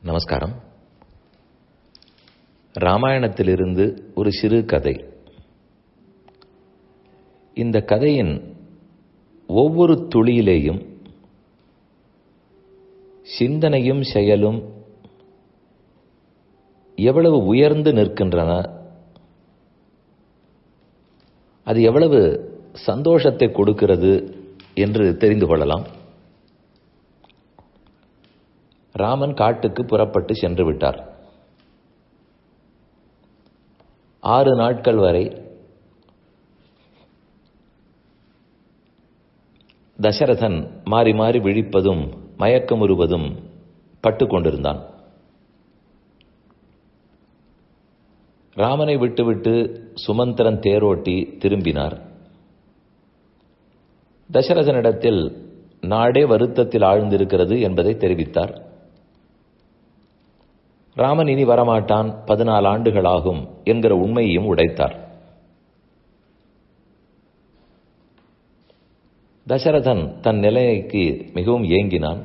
நமஸ்காரம் ராமாயணத்திலிருந்து ஒரு சிறு கதை இந்த கதையின் ஒவ்வொரு துளியிலேயும் சிந்தனையும் செயலும் எவ்வளவு உயர்ந்து நிற்கின்றன அது எவ்வளவு சந்தோஷத்தை கொடுக்கிறது என்று தெரிந்து கொள்ளலாம் ராமன் காட்டுக்கு புறப்பட்டு சென்று விட்டார் ஆறு நாட்கள் வரை தசரதன் மாறி மாறி விழிப்பதும் மயக்கமுறுவதும் பட்டு கொண்டிருந்தான் ராமனை விட்டுவிட்டு சுமந்திரன் தேரோட்டி திரும்பினார் தசரதனிடத்தில் நாடே வருத்தத்தில் ஆழ்ந்திருக்கிறது என்பதை தெரிவித்தார் ராமன் இனி வரமாட்டான் பதினாலு ஆண்டுகள் ஆகும் என்கிற உண்மையையும் உடைத்தார் தசரதன் தன் நிலைக்கு மிகவும் ஏங்கினான்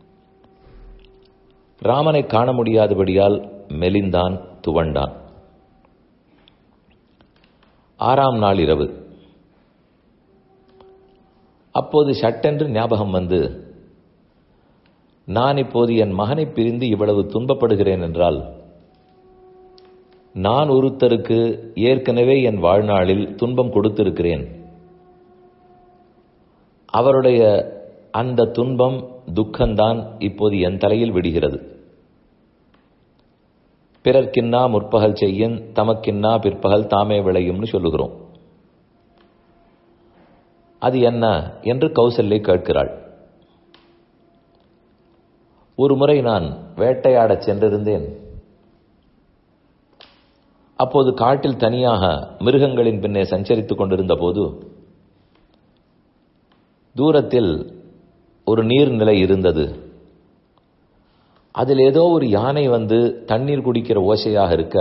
ராமனை காண முடியாதபடியால் மெலிந்தான் துவண்டான் ஆறாம் நாள் இரவு அப்போது சட்டென்று ஞாபகம் வந்து நான் இப்போது என் மகனை பிரிந்து இவ்வளவு துன்பப்படுகிறேன் என்றால் நான் ஒருத்தருக்கு ஏற்கனவே என் வாழ்நாளில் துன்பம் கொடுத்திருக்கிறேன் அவருடைய அந்த துன்பம் துக்கம்தான் இப்போது என் தலையில் விடுகிறது பிறர்க்கின்னா முற்பகல் செய்யன் தமக்கின்னா பிற்பகல் தாமே விளையும்னு சொல்லுகிறோம் அது என்ன என்று கௌசல்யை கேட்கிறாள் ஒரு முறை நான் வேட்டையாடச் சென்றிருந்தேன் அப்போது காட்டில் தனியாக மிருகங்களின் பின்னே சஞ்சரித்துக் கொண்டிருந்த போது தூரத்தில் ஒரு நீர்நிலை இருந்தது அதில் ஏதோ ஒரு யானை வந்து தண்ணீர் குடிக்கிற ஓசையாக இருக்க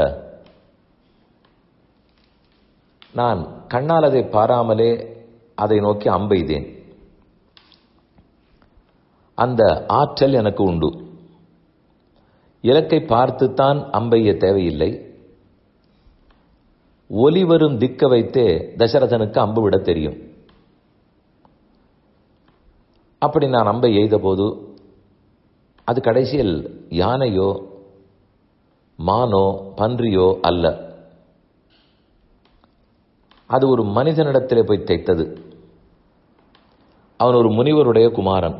நான் கண்ணால் அதை பாராமலே அதை நோக்கி அம்பெய்தேன் அந்த ஆற்றல் எனக்கு உண்டு இலக்கை பார்த்துத்தான் அம்பெய்ய தேவையில்லை ஒலி வரும் திக்க வைத்தே தசரதனுக்கு அம்பு விட தெரியும் அப்படி நான் அம்பை எய்த போது அது கடைசியில் யானையோ மானோ பன்றியோ அல்ல அது ஒரு மனிதனிடத்திலே போய் தைத்தது அவன் ஒரு முனிவருடைய குமாரன்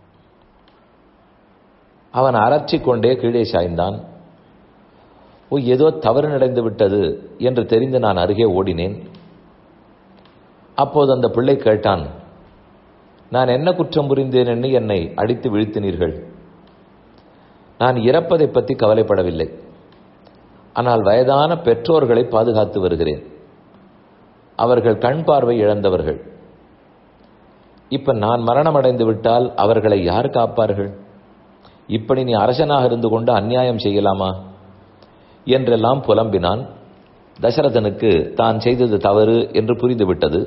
அவன் அரற்றிக் கொண்டே கீழே சாய்ந்தான் ஓ ஏதோ தவறு நடந்து விட்டது என்று தெரிந்து நான் அருகே ஓடினேன் அப்போது அந்த பிள்ளை கேட்டான் நான் என்ன குற்றம் புரிந்தேன் என்று என்னை அடித்து வீழ்த்தினீர்கள் நான் இறப்பதை பற்றி கவலைப்படவில்லை ஆனால் வயதான பெற்றோர்களை பாதுகாத்து வருகிறேன் அவர்கள் கண் பார்வை இழந்தவர்கள் இப்ப நான் மரணம் அடைந்து விட்டால் அவர்களை யார் காப்பார்கள் இப்படி நீ அரசனாக இருந்து கொண்டு அந்நியாயம் செய்யலாமா என்றெல்லாம் புலம்பினான் தசரதனுக்கு தான் செய்தது தவறு என்று புரிந்துவிட்டது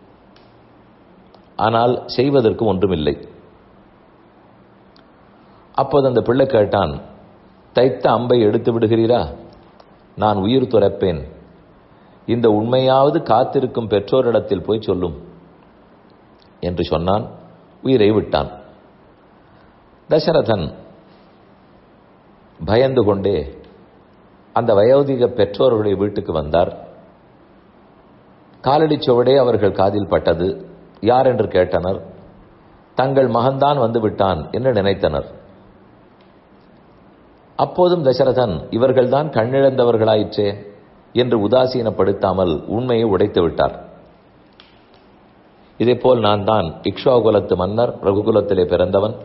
ஆனால் செய்வதற்கு ஒன்றுமில்லை அப்போது அந்த பிள்ளை கேட்டான் தைத்த அம்பை எடுத்து விடுகிறீரா நான் உயிர் துறப்பேன் இந்த உண்மையாவது காத்திருக்கும் பெற்றோரிடத்தில் போய் சொல்லும் என்று சொன்னான் உயிரை விட்டான் தசரதன் பயந்து கொண்டே அந்த வயோதிக பெற்றோர்களுடைய வீட்டுக்கு வந்தார் காலடி சுவடே அவர்கள் காதில் பட்டது யார் என்று கேட்டனர் தங்கள் மகன்தான் வந்து விட்டான் என்று நினைத்தனர் அப்போதும் தசரதன் இவர்கள்தான் கண்ணிழந்தவர்களாயிற்றே என்று உதாசீனப்படுத்தாமல் உண்மையை உடைத்து விட்டார் இதேபோல் நான் தான் இக்ஷாகுலத்து மன்னர் ரகுகுலத்திலே பிறந்தவன்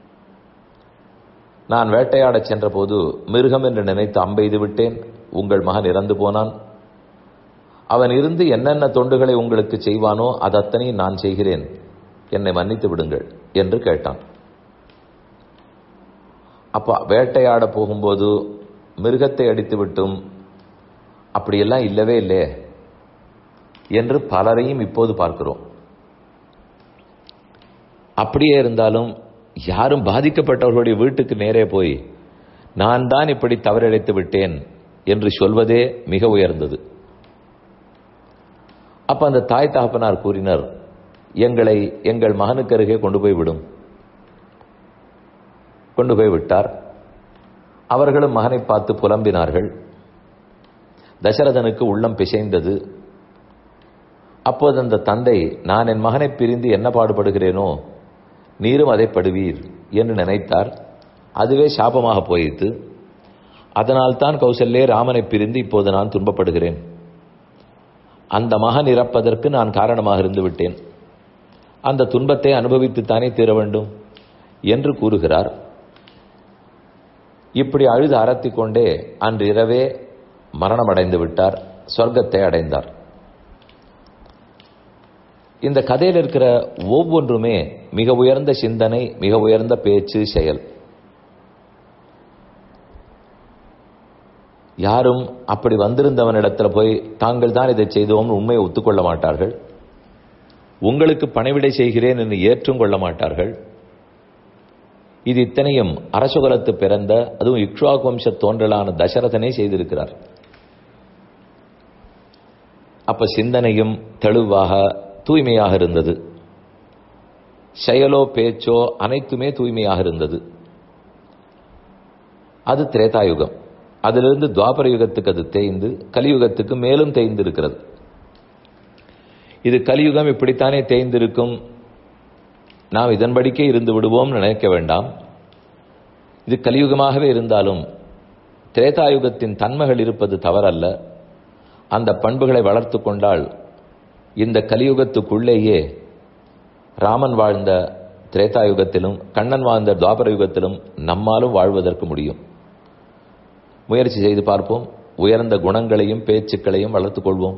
நான் வேட்டையாடச் சென்றபோது மிருகம் என்று நினைத்து அம்பெய்து விட்டேன் உங்கள் மகன் இறந்து போனான் அவன் இருந்து என்னென்ன தொண்டுகளை உங்களுக்கு செய்வானோ அதத்தனை நான் செய்கிறேன் என்னை மன்னித்து விடுங்கள் என்று கேட்டான் அப்பா வேட்டையாட போகும்போது மிருகத்தை அடித்து விட்டும் அப்படியெல்லாம் இல்லவே இல்லை என்று பலரையும் இப்போது பார்க்கிறோம் அப்படியே இருந்தாலும் யாரும் பாதிக்கப்பட்டவர்களுடைய வீட்டுக்கு நேரே போய் நான் தான் இப்படி தவறிழைத்து விட்டேன் என்று சொல்வதே மிக உயர்ந்தது அப்ப அந்த தாய் தகப்பனார் கூறினர் எங்களை எங்கள் மகனுக்கு அருகே கொண்டு போய் விடும் கொண்டு போய் விட்டார் அவர்களும் மகனை பார்த்து புலம்பினார்கள் தசரதனுக்கு உள்ளம் பிசைந்தது அப்போது அந்த தந்தை நான் என் மகனை பிரிந்து என்ன பாடுபடுகிறேனோ நீரும் அதை படுவீர் என்று நினைத்தார் அதுவே சாபமாக போயிற்று அதனால் தான் கௌசல்யே ராமனை பிரிந்து இப்போது நான் துன்பப்படுகிறேன் அந்த மகன் இறப்பதற்கு நான் காரணமாக இருந்து விட்டேன் அந்த துன்பத்தை அனுபவித்துத்தானே தீர வேண்டும் என்று கூறுகிறார் இப்படி அழுது அரத்திக் கொண்டே அன்று இரவே மரணம் அடைந்து விட்டார் சொர்க்கத்தை அடைந்தார் இந்த கதையில் இருக்கிற ஒவ்வொன்றுமே மிக உயர்ந்த சிந்தனை மிக உயர்ந்த பேச்சு செயல் யாரும் அப்படி வந்திருந்தவனிடத்துல போய் தாங்கள் தான் இதை செய்தோம்னு உண்மையை ஒத்துக்கொள்ள மாட்டார்கள் உங்களுக்கு பணிவிடை செய்கிறேன் என்று ஏற்றும் கொள்ள மாட்டார்கள் இது இத்தனையும் அரசுகுலத்து பிறந்த அதுவும் இக்ஷுவாக் வம்ச தோன்றலான தசரதனே செய்திருக்கிறார் அப்ப சிந்தனையும் தெளிவாக தூய்மையாக இருந்தது செயலோ பேச்சோ அனைத்துமே தூய்மையாக இருந்தது அது திரேதாயுகம் அதிலிருந்து துவாபர யுகத்துக்கு அது தேய்ந்து கலியுகத்துக்கு மேலும் தேய்ந்து இருக்கிறது இது கலியுகம் இப்படித்தானே தேய்ந்திருக்கும் நாம் இதன்படிக்கே இருந்து விடுவோம் நினைக்க வேண்டாம் இது கலியுகமாகவே இருந்தாலும் திரேதாயுகத்தின் தன்மைகள் இருப்பது தவறல்ல அந்த பண்புகளை வளர்த்து கொண்டால் இந்த கலியுகத்துக்குள்ளேயே ராமன் வாழ்ந்த திரேதாயுகத்திலும் கண்ணன் வாழ்ந்த துவாபர யுகத்திலும் நம்மாலும் வாழ்வதற்கு முடியும் முயற்சி செய்து பார்ப்போம் உயர்ந்த குணங்களையும் பேச்சுக்களையும் வளர்த்துக் கொள்வோம்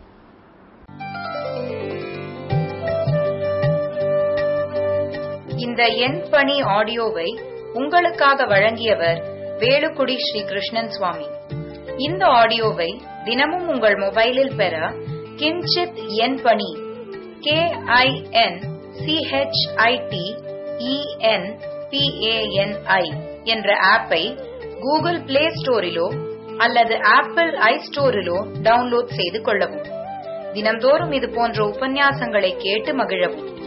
இந்த எண் பணி ஆடியோவை உங்களுக்காக வழங்கியவர் வேலுக்குடி ஸ்ரீ கிருஷ்ணன் சுவாமி இந்த ஆடியோவை தினமும் உங்கள் மொபைலில் பெற கிஞ்சித் எண் பணி கே ஐ என் சிஹெச்ஐடி இஎன் பிஏஎன்ஐ என்ற ஆப்பை கூகுள் பிளே ஸ்டோரிலோ அல்லது ஆப்பிள் ஐ ஸ்டோரிலோ டவுன்லோட் செய்து கொள்ளவும் தினம்தோறும் இது போன்ற உபன்யாசங்களை கேட்டு மகிழவும்